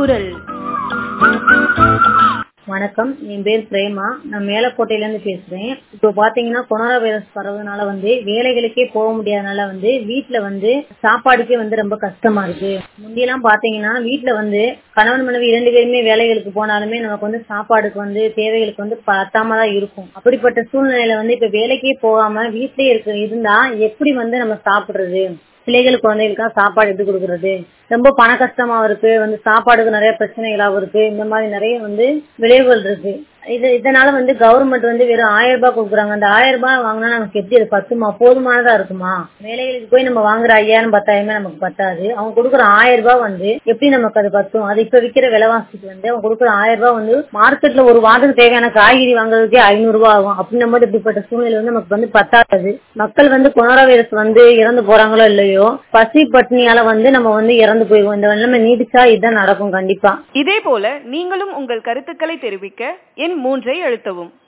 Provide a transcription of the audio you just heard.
குரல் வணக்கம் என் பேர் பிரேமா நான் மேலக்கோட்டையில இருந்து பேசுறேன் இப்போ பாத்தீங்கன்னா கொரோனா வைரஸ் பரவுறதுனால வந்து வேலைகளுக்கே போக முடியாதனால வந்து வீட்ல வந்து சாப்பாடுக்கே வந்து ரொம்ப கஷ்டமா இருக்கு முந்தியெல்லாம் பாத்தீங்கன்னா வீட்ல வந்து கணவன் மனைவி இரண்டு பேருமே வேலைகளுக்கு போனாலுமே நமக்கு வந்து சாப்பாடுக்கு வந்து தேவைகளுக்கு வந்து பத்தாம தான் இருக்கும் அப்படிப்பட்ட சூழ்நிலையில வந்து இப்ப வேலைக்கே போகாம வீட்லயே இருக்க இருந்தா எப்படி வந்து நம்ம சாப்பிடுறது பிள்ளைகள் குழந்தைகளுக்கா சாப்பாடு எடுத்து கொடுக்கறது ரொம்ப பண கஷ்டமா இருக்கு வந்து சாப்பாடுக்கு நிறைய பிரச்சனைகளாவும் இருக்கு இந்த மாதிரி நிறைய வந்து விளைவுகள் இருக்கு இது இதனால வந்து கவர்மெண்ட் வந்து வெறும் ஆயிரம் ரூபாய் கொடுக்குறாங்க அந்த ஆயிரம் ரூபாய் வாங்கினா நமக்கு எப்படி அது பத்துமா போதுமானதா இருக்குமா வேலைகளுக்கு போய் நம்ம வாங்குற ஐயாயிரம் பத்தாயிரமே நமக்கு பத்தாது அவங்க கொடுக்குற ஆயிரம் ரூபாய் வந்து எப்படி நமக்கு அது பத்தும் அது இப்ப விக்கிற விலைவாசிக்கு வந்து அவங்க கொடுக்குற ஆயிரம் ரூபாய் வந்து மார்க்கெட்ல ஒரு வாரத்துக்கு தேவையான காய்கறி வாங்குறதுக்கே ஐநூறு ரூபாய் ஆகும் அப்படின்னும் போது இப்படிப்பட்ட சூழ்நிலை வந்து நமக்கு வந்து பத்தாது மக்கள் வந்து கொரோனா வைரஸ் வந்து இறந்து போறாங்களோ இல்லையோ பசி பட்டினியால வந்து நம்ம வந்து இறந்து போயிடுவோம் இந்த நிலைமை நீடிச்சா இதுதான் நடக்கும் கண்டிப்பா இதே போல நீங்களும் உங்கள் கருத்துக்களை தெரிவிக்க எண் மூன்றை அழுத்தவும்